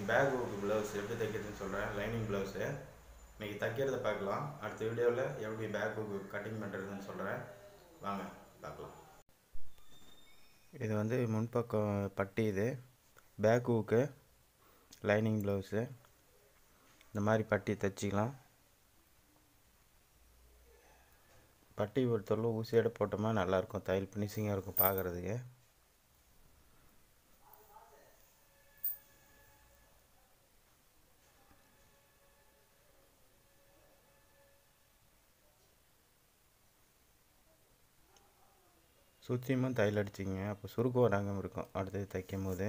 back ஊக்கு blouse எப்படி தைக்கிறதுன்னு சொல்கிறேன் லைனிங் ப்ளவுஸு இன்றைக்கி தைக்கிறத பார்க்கலாம் அடுத்த வீடியோவில் எப்படி பேக் ஊக்கு கட்டிங் பண்ணுறதுன்னு சொல்கிறேன் வாங்க பார்க்கலாம் இது வந்து முன்பக்கம் பட்டி இது பேக் ஊக்கு லைனிங் ப்ளவுஸு இந்த மாதிரி பட்டி தைச்சிக்கலாம் பட்டி பொறுத்தளவு ஊசியோட போட்டோமா நல்லாயிருக்கும் தையல் ஃபினிஷிங்காக இருக்கும் பார்க்குறதுக்கு சுற்றியுமும் தையல் அடிச்சிங்க அப்போ சுருக்கு வராமல் இருக்கும் அடுத்தது தைக்கும் போது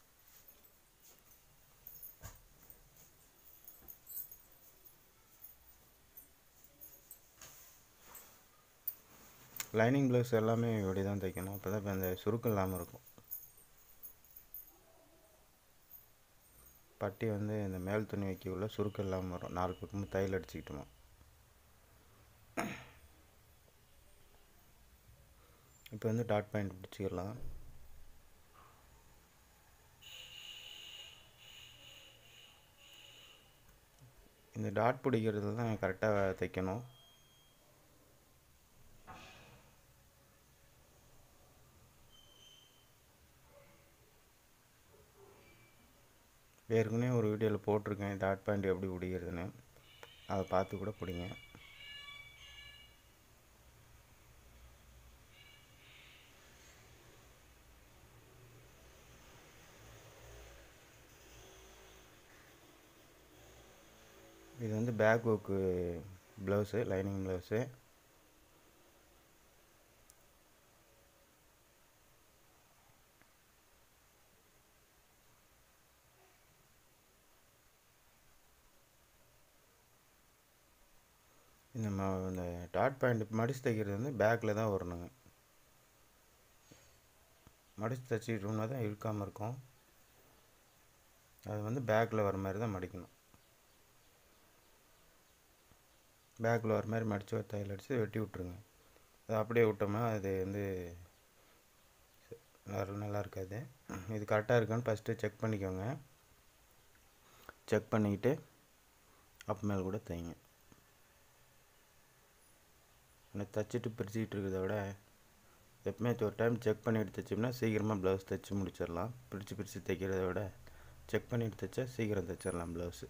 லைனிங் ப்ளவுஸ் எல்லாமே இப்படி தான் தைக்கணும் அப்போ தான் இப்போ அந்த சுருக்கம் இல்லாமல் இருக்கும் பட்டி வந்து இந்த மேல் துணி வைக்கக்குள்ள சுருக்கம் இல்லாமல் வரும் நாலு பக்கமும் தையல் அடிச்சுக்கிட்டோமா இப்போ வந்து டாட் பாயிண்ட் பிடிச்சிக்கலாம் இந்த டாட் பிடிக்கிறது தான் கரெக்டாக தைக்கணும் ஏற்கனவே ஒரு வீடியோவில் போட்டிருக்கேன் டாட் பாயிண்ட் எப்படி பிடிக்கிறதுன்னு அதை பார்த்து கூட பிடிங்க இது வந்து back work blouse lining blouse இந்த ம இந்த டாட் பாயிண்ட் மடிச்சு தைக்கிறது வந்து பேக்கில் தான் வரணுங்க மடிச்சு தைச்சிக்கிட்டோம்னா தான் இழுக்காமல் இருக்கும் அது வந்து பேக்கில் வர மாதிரி தான் மடிக்கணும் பேக்கில் வர மாதிரி மடித்து ஒரு தையல் அடித்து வெட்டி விட்ருங்க அது அப்படியே விட்டோம்னா அது வந்து நல்லா இருக்காது இது கரெக்டாக இருக்கான்னு ஃபஸ்ட்டு செக் பண்ணிக்கோங்க செக் பண்ணிக்கிட்டு அப்புறமேல் கூட தைங்க ஆனால் தைச்சிட்டு பிரிச்சுக்கிட்டு இருக்கிறத விட எப்பவுமே ஒரு டைம் செக் பண்ணிட்டு தைச்சோம்னா சீக்கிரமாக ப்ளவுஸ் தைச்சி முடிச்சிடலாம் பிரித்து பிரித்து தைக்கிறத விட செக் பண்ணிட்டு தைச்சா சீக்கிரம் தைச்சிடலாம் ப்ளவுஸு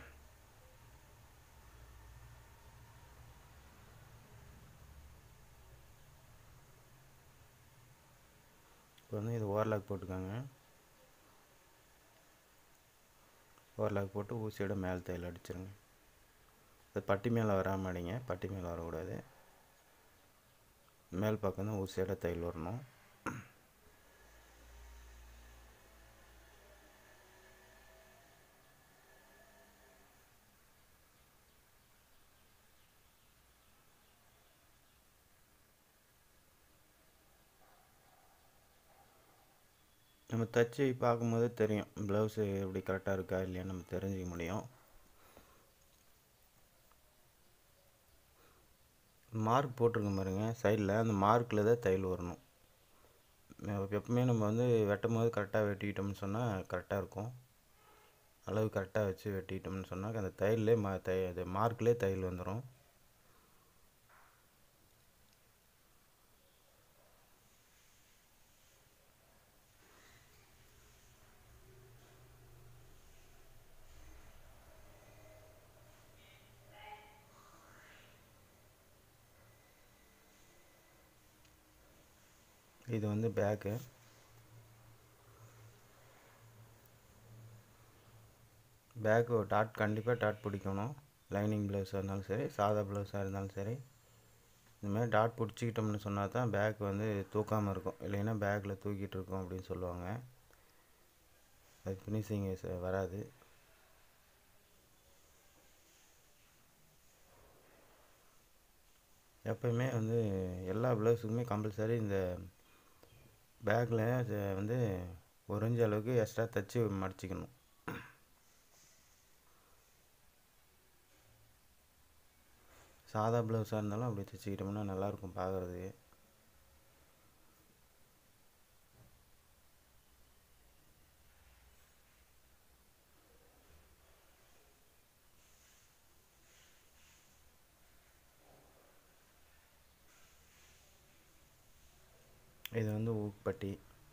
இப்போ வந்து இது ஓவர்லாக் போட்டுக்கோங்க ஓவர்லாக் போட்டு ஊசியோட மேல் தையல் அடிச்சிருங்க அது பட்டி மேலே வராமல் அடிங்க பட்டி மேலே வரக்கூடாது மேல் பக்கம் தான் ஊசியோட தையல் வரணும் நம்ம தைச்சி பார்க்கும்போது தெரியும் ப்ளவுஸு எப்படி கரெக்டாக இருக்கா இல்லையா நம்ம தெரிஞ்சிக்க முடியும் மார்க் போட்டிருக்க பாருங்க சைடில் அந்த மார்க்கில் தான் தையல் வரணும் எப்பவுமே நம்ம வந்து வெட்டும் போது கரெக்டாக வெட்டிக்கிட்டோம்னு சொன்னால் கரெக்டாக இருக்கும் அளவு கரெக்டாக வச்சு வெட்டிக்கிட்டோம்னு சொன்னால் அந்த தையல்லே மா தை அது மார்க்லேயே தையல் வந்துடும் இது வந்து பேக்கு பேக்கு டாட் கண்டிப்பாக டாட் பிடிக்கணும் லைனிங் ப்ளவுஸாக இருந்தாலும் சரி சாதா ப்ளவுஸாக இருந்தாலும் சரி இந்தமாதிரி டாட் பிடிச்சிக்கிட்டோம்னு சொன்னால் தான் பேக் வந்து தூக்காமல் இருக்கும் இல்லைன்னா பேக்கில் தூக்கிட்டு இருக்கும் அப்படின்னு சொல்லுவாங்க அது ஃபினிஷிங் வராது எப்பயுமே வந்து எல்லா ப்ளவுஸுக்குமே கம்பல்சரி இந்த பேக்கில் வந்து ஒரு இன்ச் அளவுக்கு எக்ஸ்ட்ரா தைச்சி மடிச்சிக்கணும் சாதா ப்ளவுஸாக இருந்தாலும் அப்படி தைச்சிக்கிட்டோம்னா நல்லாயிருக்கும் பார்க்குறதுக்கு இது வந்து ஊக்பட்டி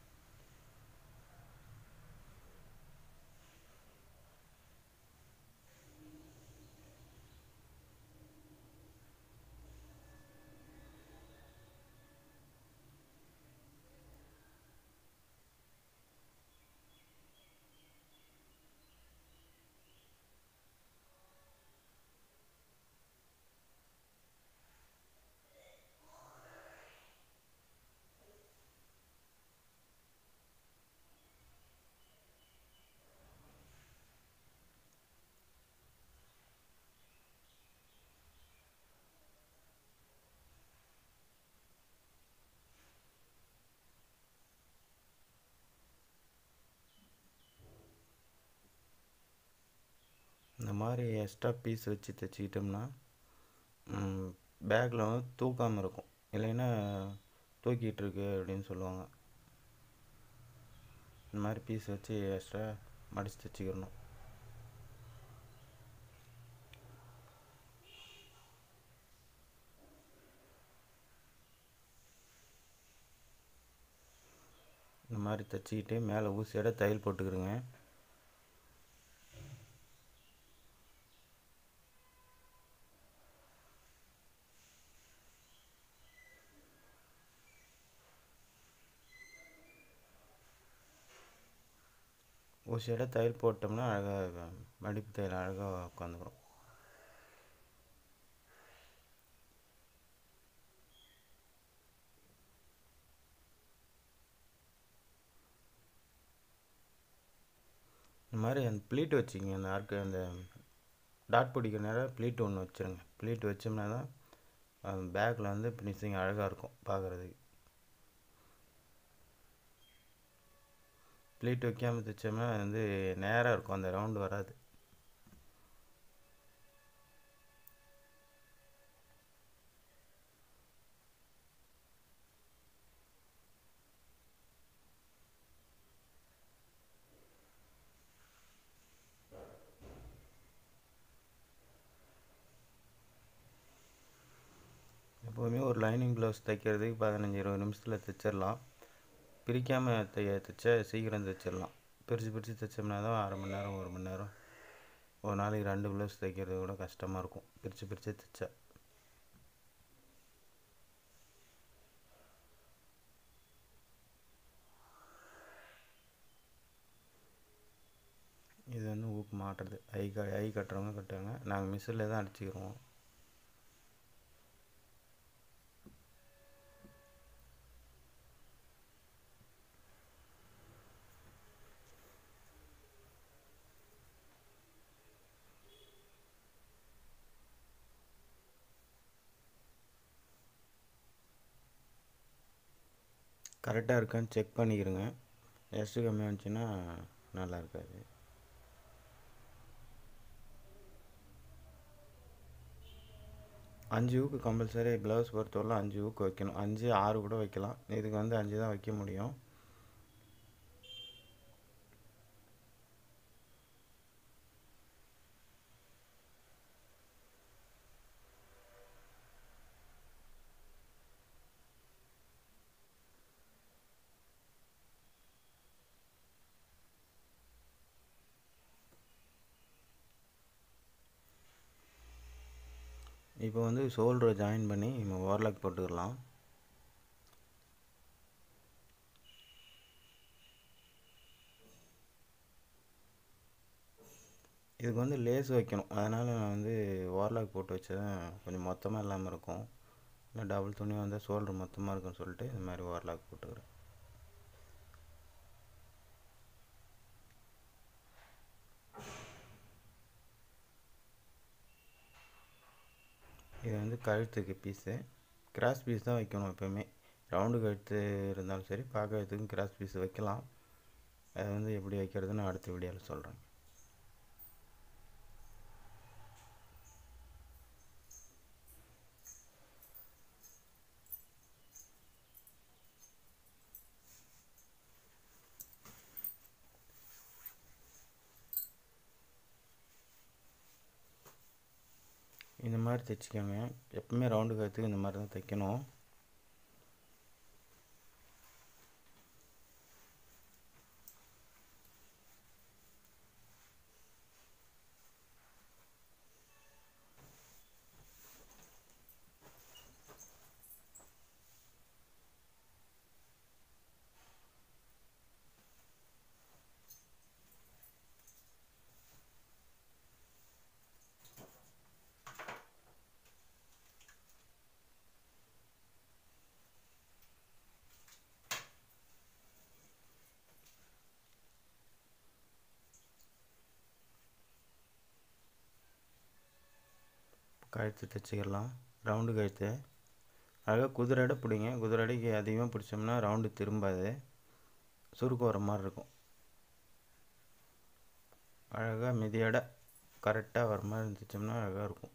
இந்த மாதிரி எக்ஸ்ட்ரா பீஸ் வச்சு தைச்சிக்கிட்டோம்னா பேக்கில் வந்து தூக்காமல் இருக்கும் இல்லைன்னா தூக்கிட்டு இருக்கு அப்படின்னு சொல்லுவாங்க இந்த மாதிரி பீஸ் வச்சு எக்ஸ்ட்ரா மடித்து தைச்சிக்கிறணும் இந்த மாதிரி தைச்சிக்கிட்டு மேலே ஊசியோட தையல் போட்டுக்கிறோங்க ஊசியோட தையல் போட்டோம்னா அழகாக மடிப்பு தையல் அழகாக உட்காந்துக்கிறோம் இந்த மாதிரி அந்த ப்ளீட் வச்சுக்கிங்க அந்த ஆர்க்கு அந்த டாட் பிடிக்கிற நேரம் ப்ளீட் ஒன்று வச்சுருங்க ப்ளீட் வச்சோம்னா தான் பேக்கில் வந்து ஃபினிஷிங் அழகாக இருக்கும் பார்க்குறதுக்கு ப்ளீட் வைக்காமல் தைச்சோம்னா அது வந்து நேராக இருக்கும் அந்த ரவுண்டு வராது எப்போதுமே ஒரு லைனிங் ப்ளவுஸ் தைக்கிறதுக்கு பதினஞ்சு இருபது நிமிஷத்தில் தைச்சிடலாம் பிரிக்காமல் தைய தைச்சா சீக்கிரம் தைச்சிடலாம் பிரித்து பிரித்து தைச்சோம்னா தான் அரை மணி நேரம் ஒரு மணி நேரம் ஒரு நாளைக்கு ரெண்டு ப்ளவுஸ் தைக்கிறது கூட கஷ்டமாக இருக்கும் பிரித்து பிரித்து தைச்சா இது வந்து ஊக்கு மாட்டுறது ஐ க ஐ கட்டுறவங்க கட்டுவாங்க நாங்கள் மிஷினில் தான் அடிச்சுக்கிறோம் கரெக்டாக இருக்கான்னு செக் பண்ணிக்கிறேங்க எஸ்ட்டு கம்மியாக இருந்துச்சுன்னா நல்லா இருக்காது அஞ்சு ஊக்கு கம்பல்சரி ப்ளவுஸ் பொறுத்தவரை அஞ்சு ஊக்கு வைக்கணும் அஞ்சு ஆறு கூட வைக்கலாம் இதுக்கு வந்து அஞ்சு தான் வைக்க முடியும் இப்போ வந்து ஷோல்டரை ஜாயின் பண்ணி நம்ம ஓவர்லாக் போட்டுக்கலாம் இதுக்கு வந்து லேஸ் வைக்கணும் அதனால் நான் வந்து ஓவர்லாக் போட்டு வச்சா தான் கொஞ்சம் மொத்தமாக இல்லாமல் இருக்கும் இல்லை டபுள் துணி வந்தால் ஷோல்டர் மொத்தமாக இருக்குன்னு சொல்லிட்டு இந்த மாதிரி ஓவர்லாக் போட்டுக்கிறேன் இது வந்து கழுத்துக்கு பீஸு கிராஸ் பீஸ் தான் வைக்கணும் எப்போயுமே ரவுண்டு கழுத்து இருந்தாலும் சரி பார்க்கறதுக்கும் கிராஸ் பீஸ் வைக்கலாம் அதை வந்து எப்படி வைக்கிறதுன்னு அடுத்த வீடியோவில் சொல்கிறேன் இந்த மாதிரி தைச்சிக்கோங்க எப்பவுமே ரவுண்டு கழுத்துக்கு இந்த மாதிரி தான் தைக்கணும் கழுத்து தைச்சிக்கிடலாம் ரவுண்டு கழுத்து அழகாக குதிரடை பிடிங்க குதிரடைக்கு அதிகமாக பிடிச்சோம்னா ரவுண்டு திரும்பாது சுருக்கு வர மாதிரி இருக்கும் அழகாக மிதியடை கரெக்டாக வர மாதிரி இருந்துச்சோம்னா அழகாக இருக்கும்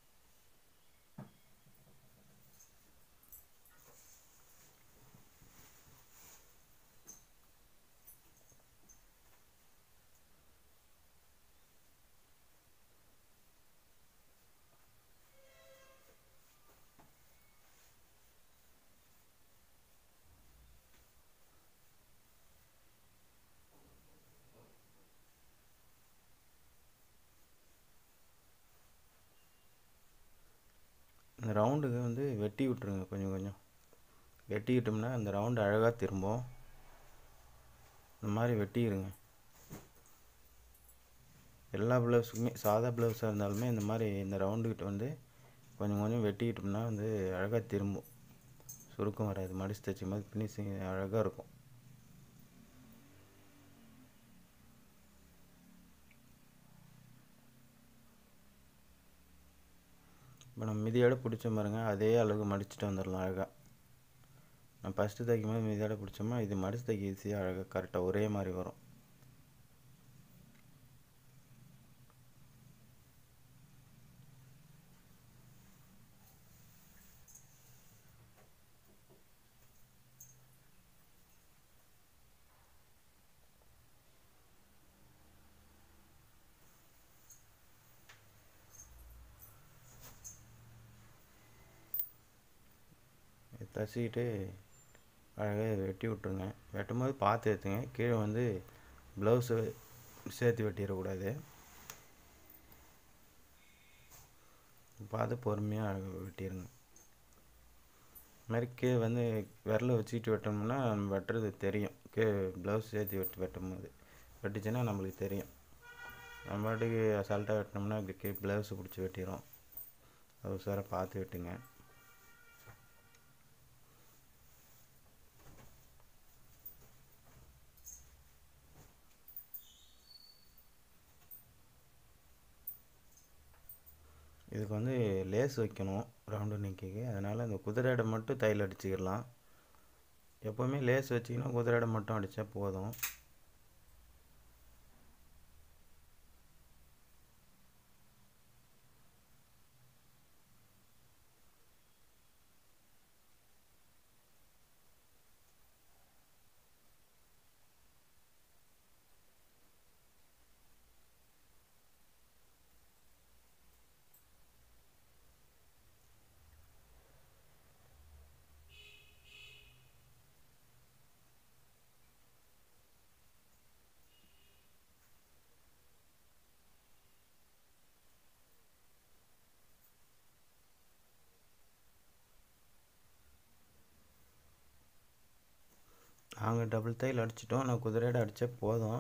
இந்த ரவுண்டுக்கு வந்து வெட்டி விட்ருங்க கொஞ்சம் கொஞ்சம் வெட்டிக்கிட்டோம்னா அந்த ரவுண்டு அழகாக திரும்பும் இந்த மாதிரி வெட்டிடுங்க எல்லா ப்ளவுஸுக்குமே சாதா ப்ளவுஸாக இருந்தாலுமே இந்த மாதிரி இந்த ரவுண்டுக்கிட்ட வந்து கொஞ்சம் கொஞ்சம் வெட்டிக்கிட்டோம்னா வந்து அழகாக திரும்பும் சுருக்கம் வராது மடிச்சு தைச்ச மாதிரி ஃபினிஷிங் அழகாக இருக்கும் இப்போ நம்ம மிதியோட பிடிச்ச பாருங்க அதே அளவுக்கு மடிச்சுட்டு வந்துடலாம் அழகாக நம்ம ஃபஸ்ட்டு தைக்கும் போது மிதியோட பிடிச்சோமா இது மடிச்சு தைக்க ஈஸியாக அழகாக கரெக்டாக ஒரே மாதிரி வரும் தச்சிக்கிட்டு அழகாக இதை வெட்டி விட்ருங்க வெட்டும் போது பார்த்து எடுத்துங்க கீழே வந்து ப்ளவுஸு சேர்த்து வெட்டிடக்கூடாது பார்த்து பொறுமையாக அழகாக வெட்டிடுங்க மாதிரி கீழே வந்து விரல வச்சுக்கிட்டு வெட்டோம்னா நம்ம வெட்டுறது தெரியும் கீழே ப்ளவுஸ் சேர்த்து வெட்டி வெட்டும் போது வெட்டிச்சுன்னா நம்மளுக்கு தெரியும் நம்ம பாட்டுக்கு அசால்ட்டாக வெட்டினோம்னா இப்படி கீழே ப்ளவுஸை பிடிச்சி வெட்டிடும் அது சார பார்த்து வெட்டுங்க இதுக்கு வந்து லேஸ் வைக்கணும் ரவுண்டு நிற்கிக்கு அதனால் அந்த குதிரைடை மட்டும் தையல் அடிச்சுக்கிடலாம் எப்போவுமே லேஸ் வச்சிங்கன்னா குதிரைடை மட்டும் அடித்தா போதும் நாங்கள் டபுள் தையல் அடிச்சிட்டோம் நான் குதிரையோட அடித்தா போதும்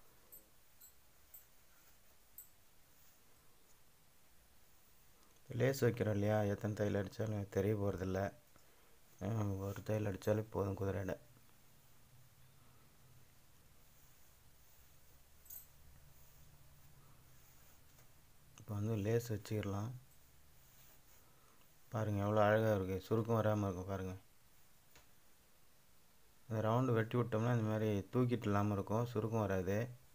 லேஸ் வைக்கிறோம் இல்லையா எத்தனை தையல் அடித்தாலும் தெரிய போகிறதில்ல ஒரு தையல் அடித்தாலே போதும் குதிரையோட இப்போ வந்து லேஸ் வச்சுக்கிடலாம் பாருங்கள் எவ்வளோ அழகாக இருக்குது சுருக்கம் வராமல் இருக்கும் பாருங்கள் இந்த ரவுண்டு வெட்டி விட்டோம்னா இந்த மாதிரி தூக்கிட்டு இல்லாமல் இருக்கும் சுருக்கம் வராது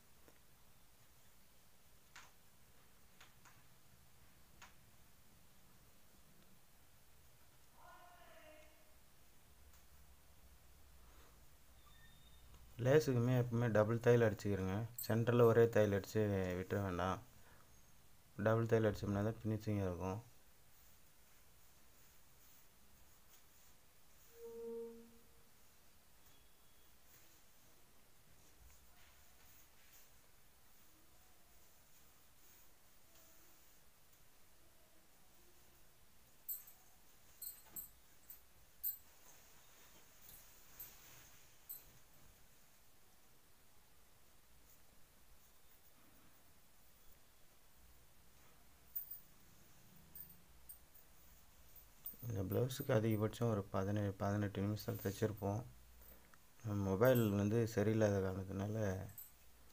லேஸுக்குமே எப்பவுமே டபுள் தையல் அடிச்சுக்கிறேங்க சென்டரில் ஒரே தையல் அடித்து விட்டுற வேண்டாம் டபுள் தையல் அடித்தோம்னா தான் ஃபினிஷிங்காக இருக்கும் இந்த ப்ளவுஸுக்கு அதிகபட்சம் ஒரு பதினேழு பதினெட்டு நிமிஷம் தைச்சிருப்போம் மொபைல் வந்து சரியில்லாத காரணத்தினால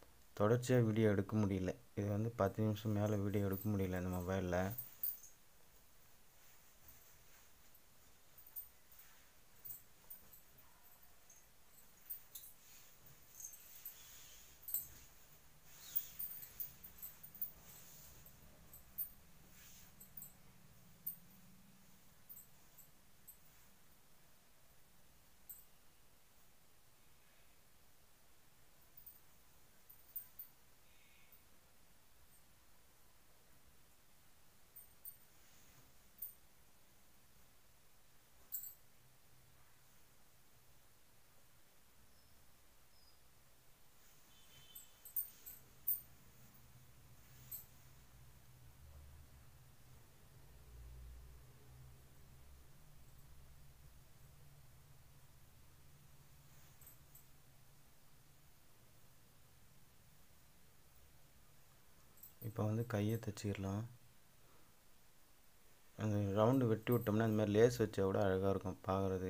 தொடர்ச்சியாக வீடியோ எடுக்க முடியல இது வந்து பத்து நிமிஷம் மேலே வீடியோ எடுக்க முடியல இந்த மொபைலில் இப்போ வந்து கையை தைச்சிடலாம் அந்த ரவுண்டு வெட்டி விட்டோம்னா இந்த மாதிரி லேஸ் வச்சா கூட அழகாக இருக்கும் பார்க்குறது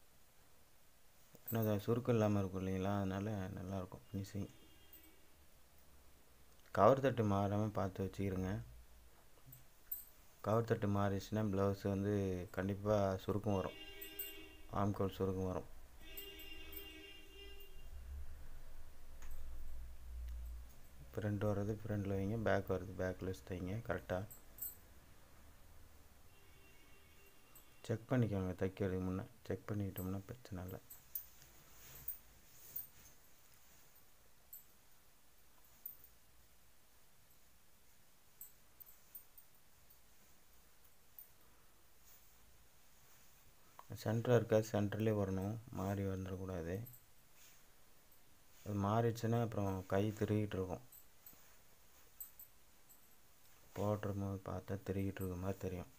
ஏன்னா அது சுருக்கம் இல்லாமல் இருக்கும் இல்லைங்களா அதனால் நல்லாயிருக்கும் ஃபினிஷிங் கவர் தட்டு மாறாமல் பார்த்து வச்சுக்கிறோங்க கவர் தட்டு மாறிடுச்சுன்னா ப்ளவுஸ் வந்து கண்டிப்பாக சுருக்கம் வரும் ஆம்கோல் சுருக்கம் வரும் ஃப்ரண்ட் வர்றது ஃப்ரண்டில் வைங்க பேக் வர்றது பேக்கில் வச்சு தைங்க கரெக்டாக செக் பண்ணிக்கோங்க தைக்கிறதுக்கு முன்னே செக் பண்ணிக்கிட்டோம்னா பிரச்சனை இல்லை சென்டராக இருக்காது சென்டர்லேயே வரணும் மாறி வந்துடக்கூடாது அது மாறிடுச்சுன்னா அப்புறம் கை திருகிட்டு இருக்கும் போடுற போது பார்த்தா திருகிட்டு இருக்க மாதிரி தெரியும்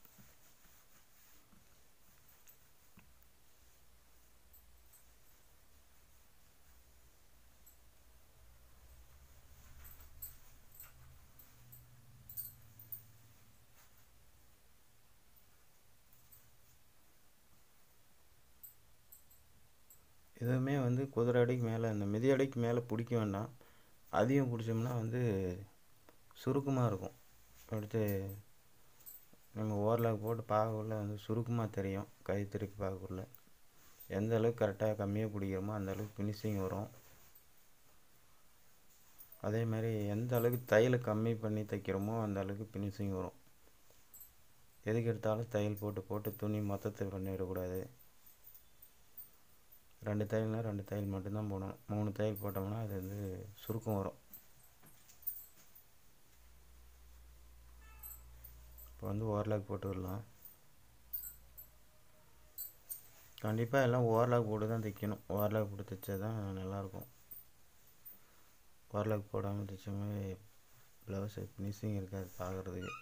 எதுவுமே வந்து குதிரை அடிக்கு மேலே அந்த மிதி அடிக்கு மேலே பிடிக்க வேண்டாம் அதிகம் பிடிச்சோம்னா வந்து சுருக்கமாக இருக்கும் அடுத்து நம்ம ஓவர்லாக் போட்டு பார்க்கக்குள்ள வந்து சுருக்கமாக தெரியும் கை திருப்பி பார்க்கக்குள்ள எந்த அளவுக்கு கரெக்டாக கம்மியாக பிடிக்கிறோமோ அந்த அளவுக்கு ஃபினிஷிங் வரும் அதே மாதிரி எந்த அளவுக்கு தையலை கம்மி பண்ணி தைக்கிறோமோ அந்த அளவுக்கு ஃபினிஷிங் வரும் எதுக்கு எடுத்தாலும் தையல் போட்டு போட்டு துணி மொத்தத்தை பண்ணிடக்கூடாது ரெண்டு தையல்னால் ரெண்டு தையல் மட்டும்தான் போடணும் மூணு தையல் போட்டோம்னா அது வந்து சுருக்கம் வரும் இப்போ வந்து ஓவர்லாக் போட்டு விடலாம் கண்டிப்பாக எல்லாம் ஓவர்லாக் போட்டு தான் தைக்கணும் ஓவர்லாக் போட்டு தைச்சா தான் நல்லாயிருக்கும் ஓவர்லாக் போடாமல் தைச்சோமே ப்ளவுஸு ஃபினிஷிங் இருக்காது பார்க்குறதுக்கு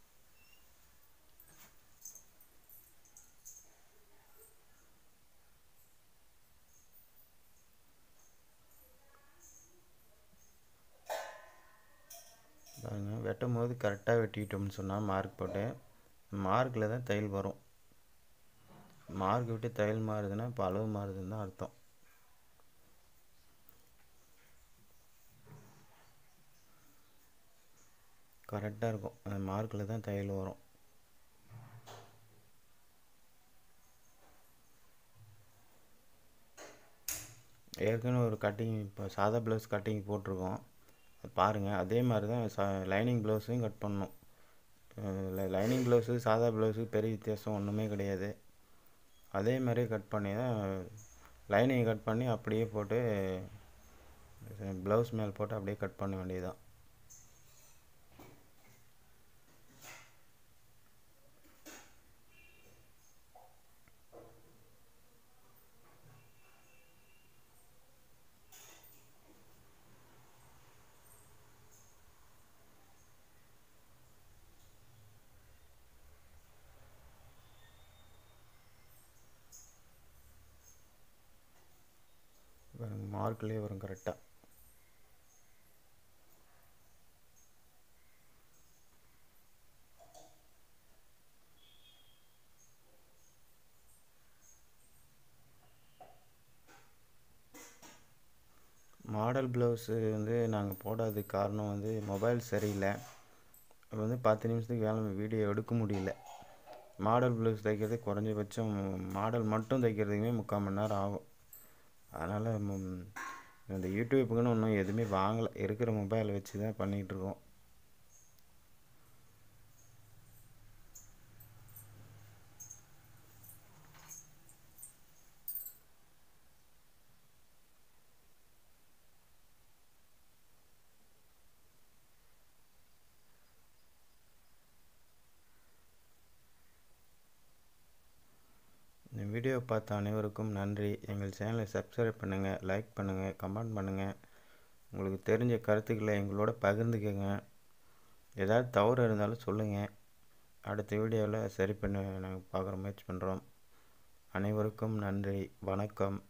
பாருங்க வெட்டும் போது கரெக்டாக வெட்டிக்கிட்டோம்னு சொன்னால் மார்க் போட்டு மார்க்கில் தான் தையல் வரும் மார்க் விட்டு தையல் மாறுதுன்னா இப்போ அளவு மாறுதுன்னு தான் அர்த்தம் கரெக்டாக இருக்கும் அந்த மார்க்கில் தான் தையல் வரும் ஏற்கனவே ஒரு கட்டிங் இப்போ சாதா ப்ளவுஸ் கட்டிங் போட்டிருக்கோம் பாருங்கள் அதே மாதிரி தான் ச லைனிங் ப்ளவுஸையும் கட் பண்ணணும் லைனிங் ப்ளவுஸு சாதா ப்ளவுஸுக்கு பெரிய வித்தியாசம் ஒன்றுமே கிடையாது அதே மாதிரி கட் பண்ணி தான் லைனிங் கட் பண்ணி அப்படியே போட்டு ப்ளவுஸ் மேல் போட்டு அப்படியே கட் பண்ண வேண்டியதுதான் மார்க்லேயே வரும் கரெக்டாக மாடல் ப்ளவுஸு வந்து நாங்கள் போடாததுக்கு காரணம் வந்து மொபைல் சரியில்லை அது வந்து பத்து நிமிஷத்துக்கு வேலை வீடியோ எடுக்க முடியல மாடல் ப்ளவுஸ் தைக்கிறது குறைஞ்சபட்சம் மாடல் மட்டும் தைக்கிறதுக்குமே முக்கால் மணி நேரம் ஆகும் அதனால் இந்த யூடியூப்புக்குன்னு ஒன்றும் எதுவுமே வாங்கலை இருக்கிற மொபைலை வச்சு தான் பண்ணிகிட்ருக்கோம் இந்த வீடியோ பார்த்த அனைவருக்கும் நன்றி எங்கள் சேனலை சப்ஸ்கிரைப் பண்ணுங்கள் லைக் பண்ணுங்கள் கமெண்ட் பண்ணுங்கள் உங்களுக்கு தெரிஞ்ச கருத்துக்களை எங்களோட பகிர்ந்துக்கங்க ஏதாவது தவறு இருந்தாலும் சொல்லுங்கள் அடுத்த வீடியோவில் சரி பண்ண நாங்கள் பார்க்குற முயற்சி பண்ணுறோம் அனைவருக்கும் நன்றி வணக்கம்